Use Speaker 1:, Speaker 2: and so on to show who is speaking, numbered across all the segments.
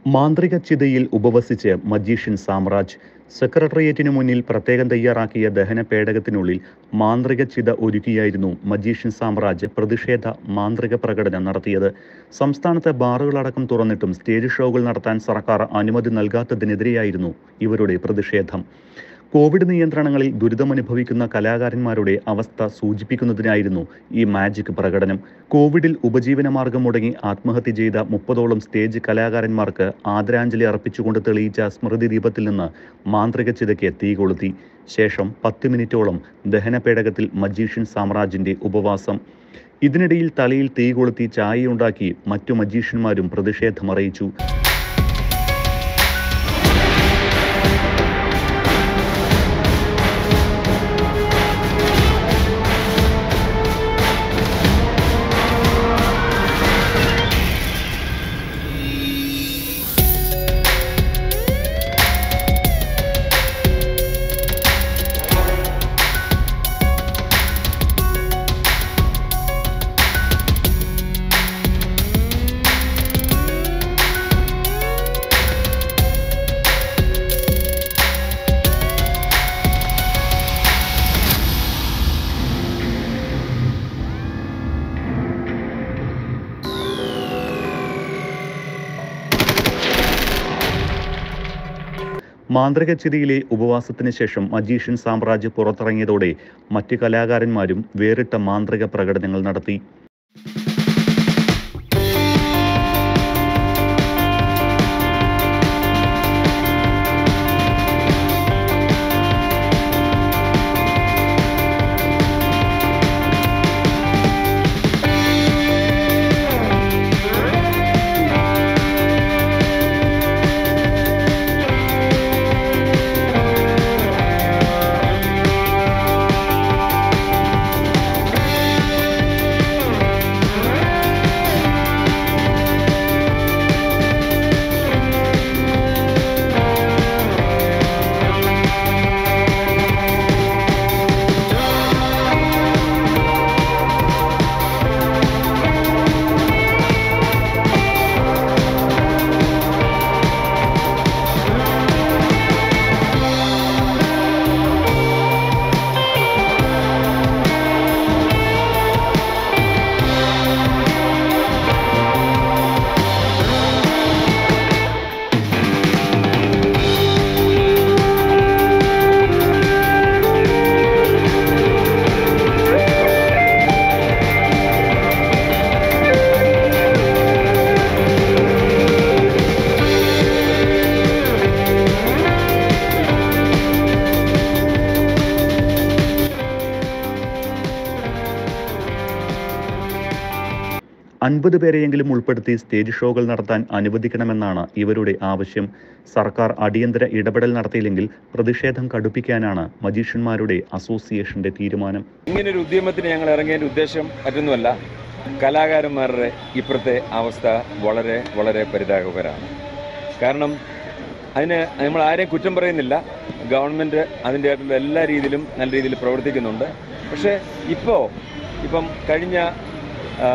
Speaker 1: മാന്ത്രിക ചിതയിൽ ഉപവസിച്ച് മജീഷ്യൻ സാമ്രാജ് സെക്രട്ടേറിയറ്റിനു മുന്നിൽ പ്രത്യേകം തയ്യാറാക്കിയ ദഹന പേടകത്തിനുള്ളിൽ മാന്ത്രിക ചിത ഒരുക്കിയായിരുന്നു മജീഷ്യൻ സാമ്രാജ് പ്രതിഷേധ മാന്ത്രിക പ്രകടനം നടത്തിയത് സംസ്ഥാനത്തെ ബാറുകളടക്കം തുറന്നിട്ടും സ്റ്റേജ് ഷോകൾ നടത്താൻ സർക്കാർ അനുമതി നൽകാത്തതിനെതിരെയായിരുന്നു ഇവരുടെ പ്രതിഷേധം കോവിഡ് നിയന്ത്രണങ്ങളിൽ ദുരിതമനുഭവിക്കുന്ന കലാകാരന്മാരുടെ അവസ്ഥ സൂചിപ്പിക്കുന്നതിനായിരുന്നു ഈ മാജിക് പ്രകടനം കോവിഡിൽ ഉപജീവനമാർഗം മുടങ്ങി ആത്മഹത്യ ചെയ്ത മുപ്പതോളം സ്റ്റേജ് കലാകാരന്മാർക്ക് ആദരാഞ്ജലി അർപ്പിച്ചുകൊണ്ട് തെളിയിച്ച സ്മൃതി ദീപത്തിൽ നിന്ന് മാന്ത്രിക ചിതയ്ക്ക് തീ കൊളുത്തി ശേഷം പത്ത് മിനിറ്റോളം ദഹനപേടകത്തിൽ മജീഷ്യൻ സാമ്രാജിന്റെ ഉപവാസം ഇതിനിടയിൽ തലയിൽ തീ കൊളുത്തി ചായയുണ്ടാക്കി മറ്റു മജീഷ്യന്മാരും പ്രതിഷേധമറിയിച്ചു മാന്ത്രിക ചിതയിലെ ഉപവാസത്തിന് ശേഷം മജീഷ്യൻ സാമ്രാജ്യ പുറത്തിറങ്ങിയതോടെ മറ്റ് കലാകാരന്മാരും വേറിട്ട മാന്ത്രിക പ്രകടനങ്ങൾ നടത്തി അൻപത് പേരെയെങ്കിലും ഉൾപ്പെടുത്തി സ്റ്റേജ് ഷോകൾ നടത്താൻ അനുവദിക്കണമെന്നാണ് ഇവരുടെ ആവശ്യം സർക്കാർ അടിയന്തര ഇടപെടൽ നടത്തിയില്ലെങ്കിൽ പ്രതിഷേധം കടുപ്പിക്കാനാണ് മജീഷ്യന്മാരുടെ അസോസിയേഷന്റെ തീരുമാനം
Speaker 2: ഇങ്ങനൊരു ഉദ്യമത്തിന് ഞങ്ങൾ ഇറങ്ങിയതിൻ്റെ ഉദ്ദേശം മറ്റൊന്നുമല്ല കലാകാരന്മാരുടെ ഇപ്പോഴത്തെ അവസ്ഥ വളരെ വളരെ പരിതാപകരമാണ് കാരണം അതിന് നമ്മൾ ആരെയും കുറ്റം പറയുന്നില്ല ഗവൺമെൻറ് അതിൻ്റെ ആയിട്ടുള്ള എല്ലാ രീതിയിലും നല്ല രീതിയിൽ പ്രവർത്തിക്കുന്നുണ്ട് പക്ഷേ ഇപ്പോൾ ഇപ്പം കഴിഞ്ഞ ആ,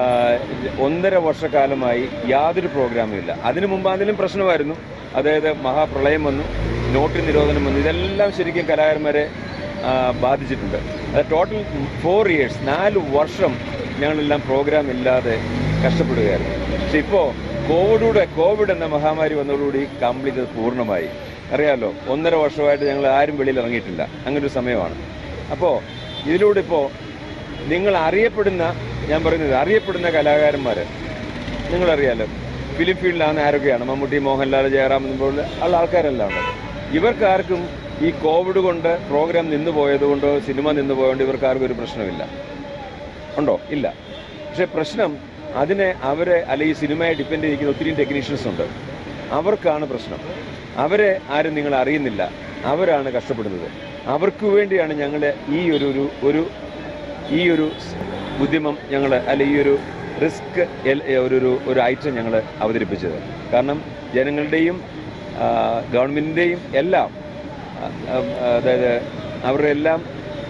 Speaker 2: ഒന്നര വർഷക്കാലമായി യാതൊരു പ്രോഗ്രാമും ഇല്ല അതിനു മുമ്പ് അതിലും പ്രശ്നമായിരുന്നു അതായത് മഹാപ്രളയം വന്നു നോട്ട് നിരോധനം വന്നു ഇതെല്ലാം ശരിക്കും കലാകാരന്മാരെ ആ, ബാധിച്ചിട്ടുണ്ട് അത് ടോട്ടൽ ഫോർ ഇയേഴ്സ് നാല് വർഷം ഞങ്ങളെല്ലാം പ്രോഗ്രാം ഇല്ലാതെ കഷ്ടപ്പെടുകയായിരുന്നു പക്ഷെ ഇപ്പോൾ കോവിഡൂടെ കോവിഡ് എന്ന മഹാമാരി വന്നതോടുകൂടി കംപ്ലീറ്റ് അത് പൂർണ്ണമായി അറിയാമല്ലോ ഒന്നര വർഷമായിട്ട് ഞങ്ങൾ ആരും വെളിയിൽ ഇറങ്ങിയിട്ടില്ല അങ്ങനെ ഒരു സമയമാണ് അപ്പോൾ ഇതിലൂടെ ഇപ്പോൾ നിങ്ങൾ അറിയപ്പെടുന്ന ഞാൻ പറയുന്നത് അറിയപ്പെടുന്ന കലാകാരന്മാർ നിങ്ങളറിയാലോ ഫിലിം ഫീൽഡിലാണ് ആരൊക്കെയാണ് മമ്മൂട്ടി മോഹൻലാൽ ജയറാം പോലുള്ള ഉള്ള ആൾക്കാരെല്ലാം ഉണ്ട് ഇവർക്കാർക്കും ഈ കോവിഡ് കൊണ്ട് പ്രോഗ്രാം നിന്ന് പോയതുകൊണ്ടോ സിനിമ നിന്ന് പോയതുകൊണ്ട് ഇവർക്കാർക്കും ഒരു പ്രശ്നമില്ല ഉണ്ടോ ഇല്ല പക്ഷെ പ്രശ്നം അതിനെ അവരെ അല്ലെങ്കിൽ ഈ സിനിമയെ ഡിപ്പെൻഡ് ചെയ്തിരിക്കുന്ന ഒത്തിരി ടെക്നീഷ്യൻസ് ഉണ്ട് അവർക്കാണ് പ്രശ്നം അവരെ ആരും നിങ്ങൾ അറിയുന്നില്ല അവരാണ് കഷ്ടപ്പെടുന്നത് അവർക്ക് വേണ്ടിയാണ് ഞങ്ങൾ ഈ ഒരു ഒരു ഒരു ഈ ഒരു സ് ഉദ്യമം ഞങ്ങൾ അല്ല ഈ ഒരു റിസ്ക് ഒരു ഒരു ഒരു ഐറ്റം ഞങ്ങൾ അവതരിപ്പിച്ചത് കാരണം ജനങ്ങളുടെയും ഗവൺമെൻറ്റിൻ്റെയും എല്ലാം ആ, ആ, അതായത് അവരുടെ എല്ലാം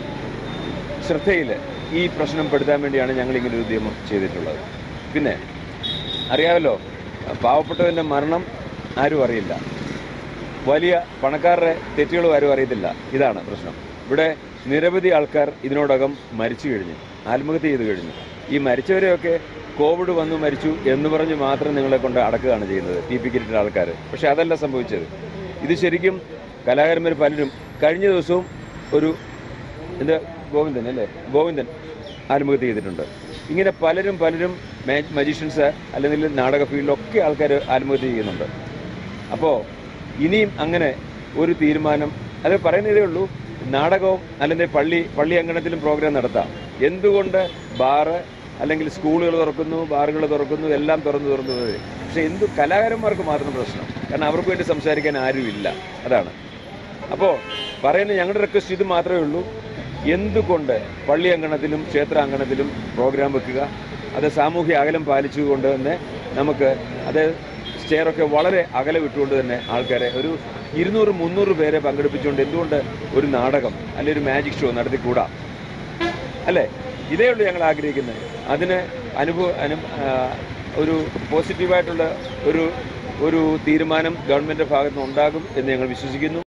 Speaker 2: ശ്രദ്ധയിൽ ഈ പ്രശ്നം പെടുത്താൻ വേണ്ടിയാണ് ഞങ്ങൾ ഇങ്ങനെ ഒരു ഉദ്യമം ചെയ്തിട്ടുള്ളത് പിന്നെ അറിയാമല്ലോ പാവപ്പെട്ടവൻ്റെ മരണം ആരും അറിയില്ല വലിയ പണക്കാരുടെ തെറ്റുകളും ആരും അറിയത്തില്ല ഇതാണ് പ്രശ്നം ഇവിടെ നിരവധി ആൾക്കാർ ഇതിനോടകം മരിച്ചു കഴിഞ്ഞു ആത്മഹത്യ ചെയ്തു കഴിഞ്ഞു ഈ മരിച്ചവരെയൊക്കെ കോവിഡ് വന്നു മരിച്ചു എന്ന് പറഞ്ഞ് മാത്രം നിങ്ങളെ കൊണ്ട് അടക്കുകയാണ് ചെയ്യുന്നത് ടി പി കിറ്റിൻ്റെ ആൾക്കാർ പക്ഷേ അതല്ല സംഭവിച്ചത് ഇത് ശരിക്കും കലാകാരന്മാർ പലരും കഴിഞ്ഞ ദിവസവും ഒരു ഇത് ഗോവിന്ദൻ അല്ലേ ഗോവിന്ദൻ ആത്മഹത്യ ചെയ്തിട്ടുണ്ട് ഇങ്ങനെ പലരും പലരും മജീഷ്യൻസ് അല്ലെങ്കിൽ നാടക ഫീൽഡിലൊക്കെ ആൾക്കാർ ആത്മഹത്യ ചെയ്യുന്നുണ്ട് അപ്പോൾ ഇനിയും അങ്ങനെ ഒരു തീരുമാനം അത് പറയുന്നതേ ഉള്ളൂ നാടകവും അല്ലെങ്കിൽ പള്ളി പള്ളി അങ്കണത്തിലും പ്രോഗ്രാം നടത്താം എന്തുകൊണ്ട് ബാറ് അല്ലെങ്കിൽ സ്കൂളുകൾ തുറക്കുന്നു ബാറുകൾ തുറക്കുന്നു എല്ലാം തുറന്നു തുറന്നു വരും പക്ഷേ എന്തു കലാകാരന്മാർക്ക് മാത്രം പ്രശ്നം കാരണം അവർക്ക് വേണ്ടി സംസാരിക്കാൻ ആരുമില്ല അതാണ് അപ്പോൾ പറയുന്ന ഞങ്ങളുടെ റിക്വസ്റ്റ് ഇത് മാത്രമേ ഉള്ളൂ എന്തുകൊണ്ട് പള്ളി അങ്കണത്തിലും ക്ഷേത്രാങ്കണത്തിലും പ്രോഗ്രാം വെക്കുക അത് സാമൂഹ്യ അകലം പാലിച്ചുകൊണ്ട് തന്നെ നമുക്ക് അത് സ്റ്റെയറൊക്കെ വളരെ അകലെ വിട്ടുകൊണ്ട് തന്നെ ആൾക്കാരെ ഒരു ഇരുന്നൂറ് മുന്നൂറ് പേരെ പങ്കെടുപ്പിച്ചുകൊണ്ട് എന്തുകൊണ്ട് ഒരു നാടകം അല്ലെങ്കിൽ ഒരു മാജിക് ഷോ നടത്തിക്കൂടാ അല്ലേ ഇതേ ഉള്ളൂ ഞങ്ങൾ ആഗ്രഹിക്കുന്നത് അതിന് അനുഭവ അനു ആ, ഒരു പോസിറ്റീവായിട്ടുള്ള ഒരു ഒരു തീരുമാനം ഗവൺമെൻറ് ഭാഗത്ത് നിന്ന് ഉണ്ടാകും എന്ന് ഞങ്ങൾ വിശ്വസിക്കുന്നു